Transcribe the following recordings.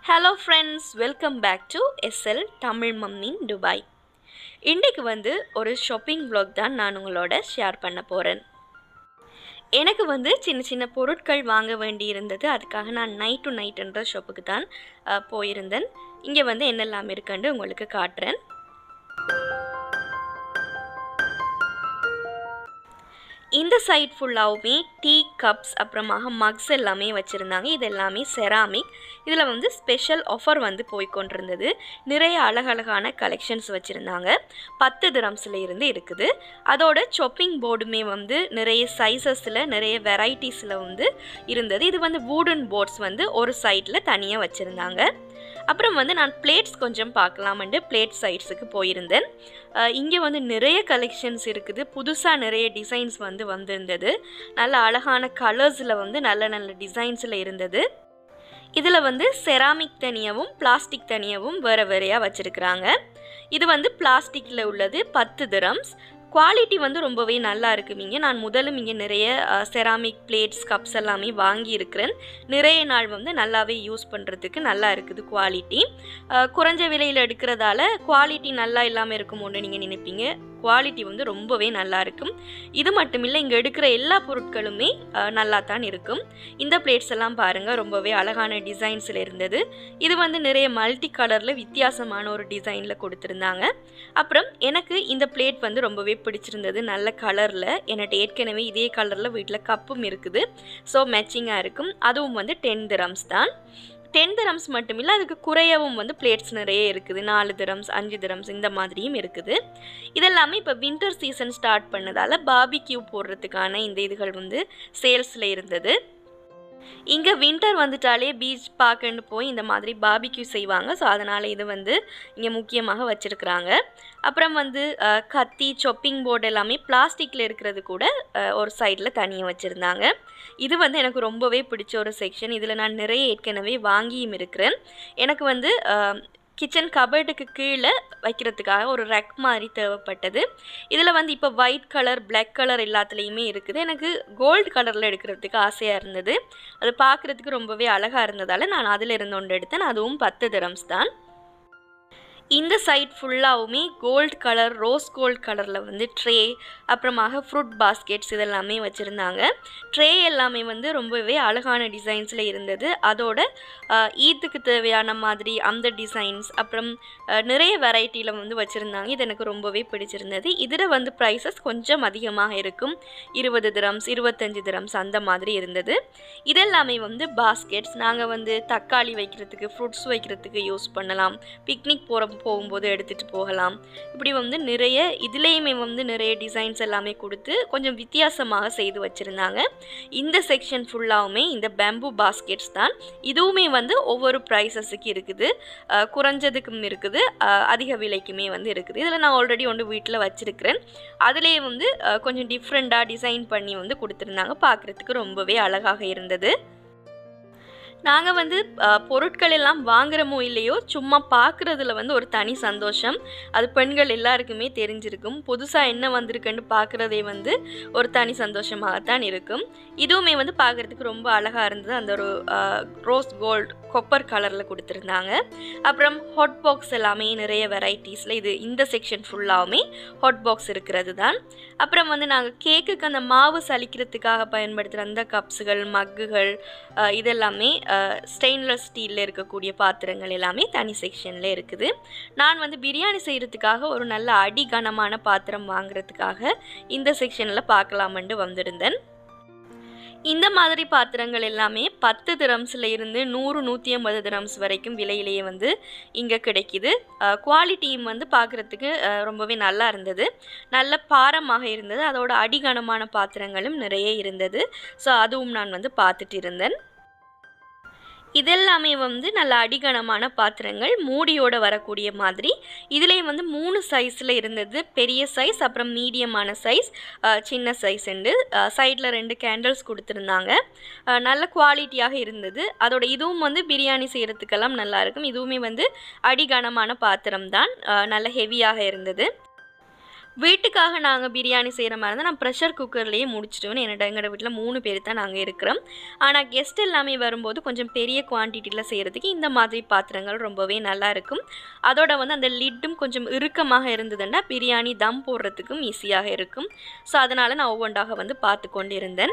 hello friends welcome back to SL Tamil மம்மின் துபாய் இன்றைக்கு வந்து ஒரு ஷாப்பிங் vlog தான் நான் உங்களோட ஷேர் பண்ண போகிறேன் எனக்கு வந்து சின்ன சின்ன பொருட்கள் வாங்க வேண்டி இருந்தது அதுக்காக நான் நைட் டு நைட்ன்ற ஷாப்புக்கு தான் அஹ், போயிருந்தேன் இங்கே வந்து என்னெல்லாம் இருக்குன்னு உங்களுக்கு காட்டுறேன் இந்த சைட் ஃபுல்லாகவுமே டீ கப்ஸ் அப்புறமாக மக்ஸ் எல்லாமே வச்சுருந்தாங்க இது எல்லாமே செராமிக் இதில் வந்து ஸ்பெஷல் ஆஃபர் வந்து போய் கொண்டிருந்தது நிறைய அழகழகான கலெக்ஷன்ஸ் வச்சுருந்தாங்க பத்து திரம்ஸில் இருந்து இருக்குது அதோட சொப்பிங் போர்டுமே வந்து நிறைய சைஸஸில் நிறைய வெரைட்டிஸில் வந்து இருந்தது இது வந்து வூடன் போர்ட்ஸ் வந்து ஒரு சைடில் தனியாக வச்சுருந்தாங்க அப்புறம் வந்து நான் பிளேட்ஸ் கொஞ்சம் பார்க்கலாமெண்டு பிளேட் சைட்ஸுக்கு போயிருந்தேன் இங்கே வந்து நிறைய கலெக்ஷன்ஸ் இருக்குது புதுசாக நிறைய டிசைன்ஸ் வந்து வந்திருந்தது நல்ல அழகான கலர்ஸில் வந்து நல்ல நல்ல டிசைன்ஸில் இருந்தது இதில் வந்து செராமிக் தனியாகவும் பிளாஸ்டிக் தனியாகவும் வேறு வேறையாக வச்சுருக்குறாங்க இது வந்து பிளாஸ்டிக்கில் உள்ளது பத்து திரம்ஸ் குவாலிட்டி வந்து ரொம்பவே நல்லா இருக்குமிங்க நான் முதலும் இங்கே நிறைய செராமிக் பிளேட்ஸ் கப்ஸ் எல்லாமே வாங்கி இருக்கிறேன் நிறைய நாள் வந்து நல்லாவே யூஸ் பண்ணுறதுக்கு நல்லா இருக்குது குவாலிட்டி குறைஞ்ச விலையில் எடுக்கிறதால குவாலிட்டி நல்லா இல்லாமல் இருக்குமோன்னு நீங்கள் நினைப்பீங்க குவாலிட்டி வந்து ரொம்பவே நல்லா இருக்கும் இது மட்டும் இல்லை இங்கே எடுக்கிற எல்லா பொருட்களுமே அஹ், நல்லா தான் இருக்கும் இந்த பிளேட்ஸ் எல்லாம் பாருங்கள் ரொம்பவே அழகான டிசைன்ஸில் இருந்தது இது வந்து நிறைய மல்டி கலரில் வித்தியாசமான ஒரு டிசைனில் கொடுத்துருந்தாங்க அப்புறம் எனக்கு இந்த பிளேட் வந்து ரொம்பவே பிடிச்சிருந்தது நல்ல கலரில் என்கிட்ட ஏற்கனவே இதே கலரில் வீட்டில் கப்பும் இருக்குது ஸோ மேட்சிங்காக இருக்கும் அதுவும் வந்து டென் திரம்ஸ் தான் டென் திரம்ஸ் மட்டும் இல்லை அதுக்கு குறையவும் வந்து பிளேட்ஸ் நிறைய இருக்குது நாலு திரம்ஸ் அஞ்சு திரம்ஸ் இந்த மாதிரியும் இருக்குது இதெல்லாமே இப்போ வின்டர் சீசன் ஸ்டார்ட் பண்ணதால் பாபிக்யூ போடுறதுக்கான இந்த இதுகள் வந்து சேல்ஸில் இருந்தது இங்கே வின்டர் வந்துட்டாலே பீச் பார்க்குன்னு போய் இந்த மாதிரி பாபிக்யூ செய்வாங்க ஸோ அதனால் இது வந்து இங்கே முக்கியமாக வச்சுருக்குறாங்க அப்புறம் வந்து அஹ், கத்தி சொப்பிங் போர்டு எல்லாமே பிளாஸ்டிக்கில் இருக்கிறது கூட அஹ், ஒரு சைடில் தனியாக வச்சுருந்தாங்க இது வந்து எனக்கு ரொம்பவே பிடிச்ச ஒரு செக்ஷன் இதில் நான் நிறைய ஏற்கனவே வாங்கியும் இருக்கிறேன் எனக்கு வந்து கிச்சன் கபர்டுக்கு கீழே வைக்கிறதுக்காக ஒரு ரெக் மாதிரி தேவைப்பட்டது இதில் வந்து இப்போ ஒயிட் கலர் Black கலர் எல்லாத்துலேயுமே இருக்குது எனக்கு கோல்டு கலரில் எடுக்கிறதுக்கு ஆசையாக இருந்தது அது பார்க்குறதுக்கு ரொம்பவே அழகாக இருந்ததால் நான் அதில் இருந்து ஒன்று எடுத்தேன் அதுவும் பத்து திரம்ஸ் தான் இந்த சைட் ஃபுல்லாகவுமே கோல்ட் கலர் ரோஸ் கோல்ட் கலரில் வந்து ட்ரே அப்புறமாக ஃப்ரூட் பாஸ்கெட்ஸ் இதெல்லாமே வச்சுருந்தாங்க ட்ரே எல்லாமே வந்து ரொம்பவே அழகான டிசைன்ஸில் இருந்தது அதோட அஹ், ஈத்துக்கு தேவையான மாதிரி அந்த டிசைன்ஸ் அப்புறம் அஹ், நிறைய வெரைட்டியில் வந்து வச்சுருந்தாங்க இது எனக்கு ரொம்பவே பிடிச்சிருந்தது இதில் வந்து ப்ரைஸஸ் கொஞ்சம் அதிகமாக இருக்கும் இருபது திரம்ஸ் இருபத்தஞ்சி திரம்ஸ் அந்த மாதிரி இருந்தது இதெல்லாமே வந்து பாஸ்கெட்ஸ் நாங்கள் வந்து தக்காளி வைக்கிறதுக்கு ஃப்ரூட்ஸ் வைக்கிறதுக்கு யூஸ் பண்ணலாம் பிக்னிக் போகிற போகும்போது எடுத்துகிட்டு போகலாம் இப்படி வந்து நிறைய இதுலேயுமே வந்து நிறைய டிசைன்ஸ் எல்லாமே கொடுத்து கொஞ்சம் வித்தியாசமாக செய்து வச்சுருந்தாங்க இந்த செக்ஷன் ஃபுல்லாகவுமே இந்த பேம்பு பாஸ்கெட்ஸ் தான் இதுவுமே வந்து ஒவ்வொரு ப்ரைஸஸுக்கு இருக்குது அஹ் குறைஞ்சதுக்கும் இருக்குது அஹ் அதிக விலைக்குமே வந்து இருக்குது இதில் நான் ஆல்ரெடி ஒன்று வீட்டில் வச்சுருக்கிறேன் அதுலேயே வந்து அஹ் கொஞ்சம் டிஃப்ரெண்ட்டாக டிசைன் பண்ணி வந்து கொடுத்துருந்தாங்க பார்க்குறதுக்கு ரொம்பவே அழகாக இருந்தது நாங்கள் வந்து அஹ், பொருட்கள் எல்லாம் வாங்குறமோ இல்லையோ சும்மா பார்க்குறதுல வந்து ஒரு தனி சந்தோஷம் அது பெண்கள் எல்லாருக்குமே தெரிஞ்சிருக்கும் புதுசாக என்ன வந்திருக்குன்னு பார்க்குறதே வந்து ஒரு தனி சந்தோஷமாகத்தான் இருக்கும் இதுவுமே வந்து பார்க்குறதுக்கு ரொம்ப அழகாக இருந்தது அந்த ஒரு ரோஸ் கோல்ட் கொப்பர் கலரில் கொடுத்துருந்தாங்க அப்புறம் ஹாட் பாக்ஸ் எல்லாமே நிறைய வெரைட்டிஸில் இது இந்த செக்ஷன் ஃபுல்லாகவுமே ஹாட் பாக்ஸ் இருக்கிறது தான் அப்புறம் வந்து நாங்கள் கேக்குக்கு அந்த மாவு சலிக்கிறதுக்காக பயன்படுத்துகிற அந்த கப்ஸுகள் மக்குகள் அஹ், இதெல்லாமே ஸ்டெயின்லெஸ் ஸ்டீலில் இருக்கக்கூடிய பாத்திரங்கள் எல்லாமே தனி செக்ஷனில் இருக்குது நான் வந்து பிரியாணி செய்கிறதுக்காக ஒரு நல்ல அடி கனமான பாத்திரம் வாங்குறதுக்காக இந்த செக்ஷனில் பார்க்கலாமென்று வந்திருந்தேன் இந்த மாதிரி பாத்திரங்கள் எல்லாமே பத்து திரம்ஸில் இருந்து நூறு நூற்றி ஐம்பது திரம்ஸ் வரைக்கும் விலையிலேயே வந்து இங்கே கிடைக்குது குவாலிட்டியும் வந்து பார்க்குறதுக்கு ரொம்பவே நல்லா இருந்தது நல்ல பாரமாக இருந்தது அதோட அடிகனமான பாத்திரங்களும் நிறைய இருந்தது ஸோ அதுவும் நான் வந்து பார்த்துட்டு இருந்தேன் இதெல்லாமே வந்து நல்ல அடிகனமான பாத்திரங்கள் மூடியோட வரக்கூடிய மாதிரி இதுலேயும் வந்து மூணு சைஸில் இருந்தது பெரிய சைஸ் அப்புறம் மீடியமான சைஸ் சின்ன சைஸ் உண்டு சைடில் ரெண்டு கேண்டில்ஸ் கொடுத்துருந்தாங்க அஹ், நல்ல குவாலிட்டியாக இருந்தது அதோட இதுவும் வந்து பிரியாணி செய்கிறதுக்கெல்லாம் நல்லா இருக்கும் இதுவுமே வந்து அடிகனமான பாத்திரம் தான் அஹ், நல்ல ஹெவியாக இருந்தது வீட்டுக்காக நாங்கள் பிரியாணி செய்கிற மாதிரி இருந்தால் நான் ப்ரெஷர் குக்கர்லேயே முடிச்சிடுவேன் என்னோட எங்களோட வீட்டில் மூணு பேர் தான் நாங்கள் இருக்கிறோம் ஆனால் கெஸ்ட் எல்லாமே வரும்போது கொஞ்சம் பெரிய குவான்டிட்டியில் செய்கிறதுக்கு இந்த மாதிரி பாத்திரங்கள் ரொம்பவே நல்லா இருக்கும் அதோட வந்து அந்த லிட்டும் கொஞ்சம் இறுக்கமாக இருந்ததுன்னா பிரியாணி தம் போடுறதுக்கும் ஈஸியாக இருக்கும் ஸோ அதனால் நான் ஒவ்வொன்றாக வந்து பார்த்து கொண்டு இருந்தேன்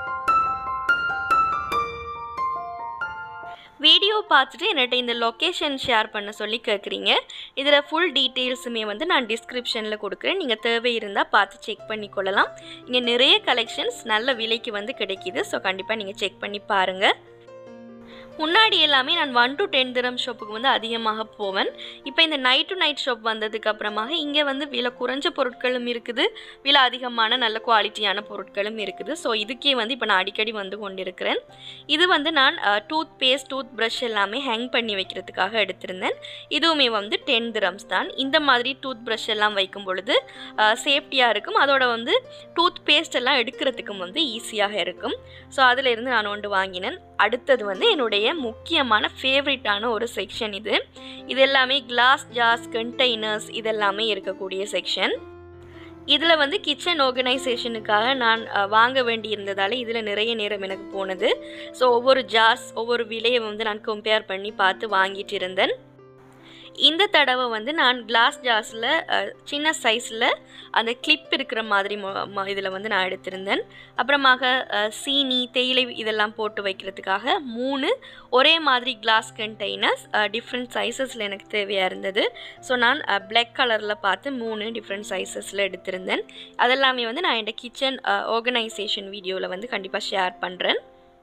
வீடியோ பார்த்துட்டு என்கிட்ட இந்த லொக்கேஷன் ஷேர் பண்ண சொல்லி கேட்குறீங்க இதில் ஃபுல் டீட்டெயில்ஸுமே வந்து நான் டிஸ்கிரிப்ஷனில் கொடுக்குறேன் நீங்கள் தேவை இருந்தால் பார்த்து செக் பண்ணி கொள்ளலாம் இங்கே நிறைய கலெக்ஷன்ஸ் நல்ல விலைக்கு வந்து கிடைக்கிது ஸோ கண்டிப்பாக நீங்கள் செக் பண்ணி பாருங்கள் முன்னாடி எல்லாமே நான் ஒன் டு டென் திரம் ஷாப்புக்கு வந்து அதிகமாக போவேன் இப்போ இந்த நைட் டு நைட் ஷாப் வந்ததுக்கு அப்புறமாக இங்கே வந்து விலை குறைஞ்ச பொருட்களும் இருக்குது விலை அதிகமான நல்ல குவாலிட்டியான பொருட்களும் இருக்குது ஸோ இதுக்கே வந்து இப்போ நான் அடிக்கடி வந்து கொண்டிருக்கிறேன் இது வந்து நான் டூத் பேஸ்ட் டூத் ப்ரஷ் எல்லாமே ஹேங் பண்ணி வைக்கிறதுக்காக எடுத்திருந்தேன் இதுவுமே வந்து டென் திரம்ஸ் தான் இந்த மாதிரி டூத் ப்ரஷ் எல்லாம் வைக்கும் பொழுது சேஃப்டியாக இருக்கும் அதோட வந்து டூத் பேஸ்ட் எல்லாம் எடுக்கிறதுக்கும் வந்து ஈஸியாக இருக்கும் ஸோ அதில் இருந்து நான் ஒன்று வாங்கினேன் அடுத்தது வந்து என்னுடைய முக்கியமான ஃபேவரட்டான ஒரு செக்ஷன் இது இது எல்லாமே கிளாஸ் ஜார்ஸ் கண்டெய்னர்ஸ் இதெல்லாமே இருக்கக்கூடிய செக்ஷன் இதில் வந்து கிச்சன் ஆர்கனைசேஷனுக்காக நான் அஹ், வாங்க வேண்டி இருந்ததால் இதில் நிறைய நேரம் எனக்கு போனது ஸோ ஒவ்வொரு ஜார்ஸ் ஒவ்வொரு விலையை வந்து நான் கம்பேர் பண்ணி பார்த்து வாங்கிட்டு இருந்தேன் இந்த தடவை வந்து நான் கிளாஸ் ஜார்ஸில் சின்ன சைஸில் அந்த கிளிப் இருக்கிற மாதிரி இதில் வந்து நான் எடுத்திருந்தேன் அப்புறமாக அஹ், சீனி தேயிலை இதெல்லாம் போட்டு வைக்கிறதுக்காக மூணு ஒரே மாதிரி கிளாஸ் கண்டெய்னர்ஸ் டிஃப்ரெண்ட் சைஸஸில் எனக்கு தேவையாக இருந்தது ஸோ நான் பிளாக் கலரில் பார்த்து மூணு டிஃப்ரெண்ட் சைஸஸில் எடுத்திருந்தேன் அதெல்லாமே வந்து நான் என் கிச்சன் ஆர்கனைசேஷன் வீடியோவில் வந்து கண்டிப்பாக ஷேர் பண்ணுறேன்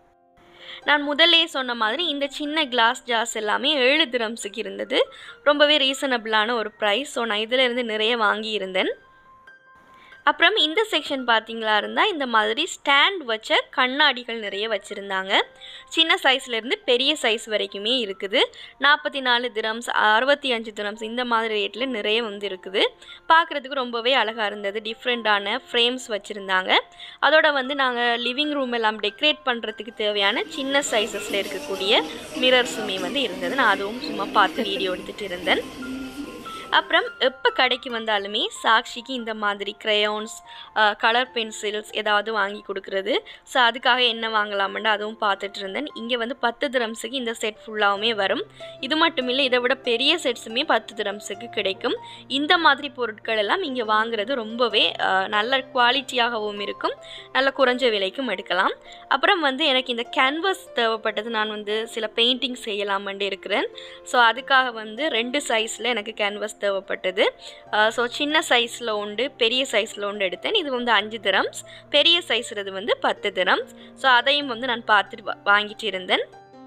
நான் முதல்லே சொன்ன மாதிரி இந்த சின்ன கிளாஸ் ஜார்ஸ் எல்லாமே ஏழு திரம்ஸுக்கு இருந்தது ரொம்பவே ரீசனபிளான ஒரு ப்ரைஸ் ஸோ நான் இதில் இருந்து நிறைய வாங்கியிருந்தேன் அப்புறம் இந்த செக்ஷன் பார்த்தீங்களா இருந்தால் இந்த மாதிரி ஸ்டாண்ட் வச்ச கண்ணாடிகள் நிறைய வச்சுருந்தாங்க சின்ன சைஸ்லேருந்து பெரிய சைஸ் வரைக்குமே இருக்குது நாற்பத்தி நாலு திரம்ஸ் அறுபத்தி அஞ்சு திரம்ஸ் இந்த மாதிரி ரேட்டில் நிறைய வந்து இருக்குது பார்க்குறதுக்கு ரொம்பவே அழகாக இருந்தது டிஃப்ரெண்ட்டான ஃப்ரேம்ஸ் வச்சுருந்தாங்க அதோட வந்து நாங்கள் லிவிங் ரூம் எல்லாம் டெக்கரேட் பண்ணுறதுக்கு தேவையான சின்ன சைஸஸில் இருக்கக்கூடிய மிரர்ஸுமே வந்து இருந்தது நான் அதுவும் சும்மா பார்த்து வீடியோ எடுத்துகிட்டு இருந்தேன் அப்புறம் எப்போ கடைக்கு வந்தாலுமே சாக்ஷிக்கு இந்த மாதிரி க்ரையான்ஸ் கலர் பென்சில்ஸ் ஏதாவது வாங்கி கொடுக்குறது ஸோ அதுக்காக என்ன வாங்கலாம்னு அதுவும் பார்த்துட்டு இருந்தேன் இங்கே வந்து பத்து திரம்ஸுக்கு இந்த செட் ஃபுல்லாகவுமே வரும் இது மட்டும் இல்லை இதை விட பெரிய செட்ஸுமே பத்து திரம்ஸுக்கு கிடைக்கும் இந்த மாதிரி பொருட்கள் எல்லாம் இங்கே வாங்குறது ரொம்பவே அஹ், நல்ல குவாலிட்டியாகவும் இருக்கும் நல்ல குறைஞ்ச விலைக்கும் எடுக்கலாம் அப்புறம் வந்து எனக்கு இந்த கேன்வஸ் தேவைப்பட்டது நான் வந்து சில பெயிண்டிங் செய்யலாமண்டு இருக்கிறேன் ஸோ அதுக்காக வந்து ரெண்டு சைஸில் எனக்கு கேன்வஸ் தேவைப்பட்டது ஸோ சின்ன சைஸில் உண்டு பெரிய சைஸில் உண்டு எடுத்தேன் இது வந்து அஞ்சு திரம்ஸ் பெரிய சைஸ்றது வந்து பத்து திரம்ஸ் ஸோ அதையும் வந்து நான் பார்த்துட்டு வா- வாங்கிட்டு இருந்தேன்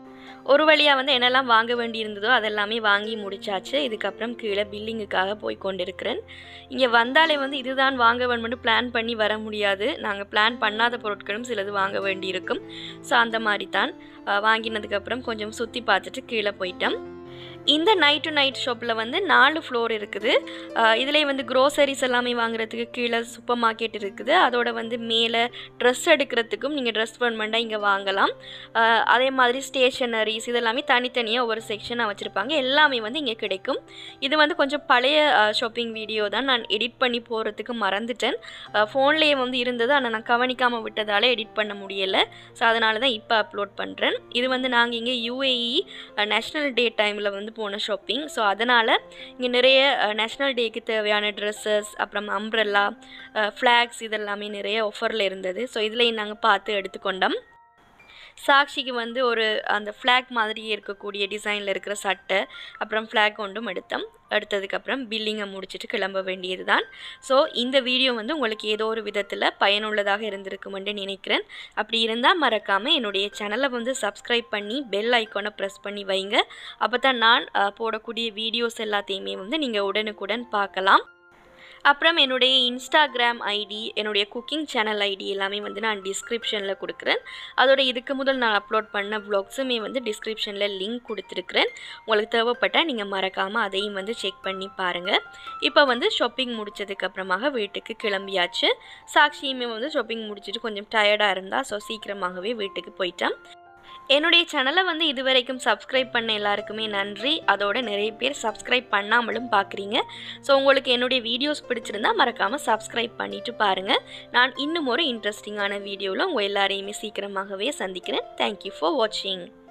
ஒரு வழியாக வந்து என்னெல்லாம் வாங்க வேண்டியிருந்ததோ அதெல்லாமே வாங்கி முடிச்சாச்சு இதுக்கப்புறம் கீழே பில்லிங்குக்காக போய் கொண்டிருக்கிறேன் இங்கே வந்தாலே வந்து இதுதான் வாங்க வேணும்னு பிளான் பண்ணி வர முடியாது நாங்கள் பிளான் பண்ணாத பொருட்களும் சிலது வாங்க வேண்டியிருக்கும் ஸோ அந்த மாதிரி தான் அஹ், வாங்கினதுக்கப்புறம் கொஞ்சம் சுற்றி பார்த்துட்டு கீழே போயிட்டோம் இந்த நைட் டு நைட் ஷாப்பில் வந்து நாலு ஃப்ளோர் இருக்குது இதிலே வந்து க்ரோசரிஸ் எல்லாமே வாங்குறதுக்கு கீழே சூப்பர் மார்க்கெட் இருக்குது அதோட வந்து மேலே ட்ரெஸ் எடுக்கிறதுக்கும் நீங்கள் ட்ரெஸ் வேணுமெண்டா இங்கே வாங்கலாம் அஹ், அதே மாதிரி ஸ்டேஷனரிஸ் இதெல்லாமே தனித்தனியாக ஒவ்வொரு செக்ஷனாக வச்சுருப்பாங்க எல்லாமே வந்து இங்கே கிடைக்கும் இது வந்து கொஞ்சம் பழைய ஷாப்பிங் வீடியோ தான் நான் எடிட் பண்ணி போகிறதுக்கு மறந்துட்டேன் ஃபோன்லேயே வந்து இருந்தது ஆனால் நான் கவனிக்காமல் விட்டதால் எடிட் பண்ண முடியலை ஸோ அதனால தான் இப்போ அப்லோட் பண்ணுறேன் இது வந்து நாங்கள் இங்கே யூஏஇ நேஷ்னல் டே டைமில் வந்து போன ஷாப்பிங் ஸோ அதனால் இங்கே நிறைய நேஷ்னல் டேக்கு தேவையான ட்ரெஸ்ஸஸ் அப்புறம் அம்ப்ரெல்லா ஃப்ளாக்ஸ் இதெல்லாமே நிறைய ஆஃபரில் இருந்தது ஸோ இதுலேயும் நாங்கள் பார்த்து எடுத்துக்கொண்டோம் சாக்ஷிக்கு வந்து ஒரு அந்த ஃப்ளாக் மாதிரியே இருக்கக்கூடிய டிசைனில் இருக்கிற சட்டை அப்புறம் ஃப்ளாக் ஒன்றும் எடுத்தோம் எடுத்ததுக்கப்புறம் பில்லிங்கை முடிச்சுட்டு கிளம்ப வேண்டியது தான் ஸோ இந்த வீடியோ வந்து உங்களுக்கு ஏதோ ஒரு விதத்தில் பயனுள்ளதாக இருந்திருக்குமென்று நினைக்கிறேன் அப்படி இருந்தால் மறக்காமல் என்னுடைய சேனலை வந்து சப்ஸ்கிரைப் பண்ணி பெல் ஐக்கானை ப்ரெஸ் பண்ணி வைங்க அப்போ தான் நான் அஹ், போடக்கூடிய வீடியோஸ் எல்லாத்தையுமே வந்து நீங்கள் உடனுக்குடன் பார்க்கலாம் அப்புறம் என்னுடைய இன்ஸ்டாகிராம் ஐடி என்னுடைய குக்கிங் சேனல் ஐடி எல்லாமே வந்து நான் டிஸ்கிரிப்ஷனில் கொடுக்குறேன் அதோட இதுக்கு முதல் நான் அப்லோட் பண்ண வ்ளாக்ஸுமே வந்து டிஸ்கிரிப்ஷனில் லிங்க் கொடுத்துருக்குறேன் உங்களுக்கு தேவைப்பட்டால் நீங்கள் மறக்காமல் அதையும் வந்து செக் பண்ணி பாருங்கள் இப்போ வந்து ஷாப்பிங் முடிச்சதுக்கு அப்புறமாக வீட்டுக்கு கிளம்பியாச்சு சாக்ஷியுமே வந்து ஷாப்பிங் முடிச்சுட்டு கொஞ்சம் டயர்டாக இருந்தால் ஸோ சீக்கிரமாகவே வீட்டுக்கு போயிட்டேன் என்னுடைய சேனலை வந்து இது வரைக்கும் சப்ஸ்கிரைப் பண்ண எல்லாருக்குமே நன்றி அதோட நிறைய பேர் சப்ஸ்கிரைப் பண்ணாமலும் பார்க்குறீங்க ஸோ உங்களுக்கு என்னுடைய வீடியோஸ் பிடிச்சிருந்தா மறக்காமல் சப்ஸ்கிரைப் பண்ணிட்டு பாருங்கள் நான் இன்னும் ஒரு இன்ட்ரெஸ்டிங்கான வீடியோவில் உங்கள் எல்லாரையுமே சீக்கிரமாகவே சந்திக்கிறேன் தேங்க்யூ ஃபார் வாட்சிங்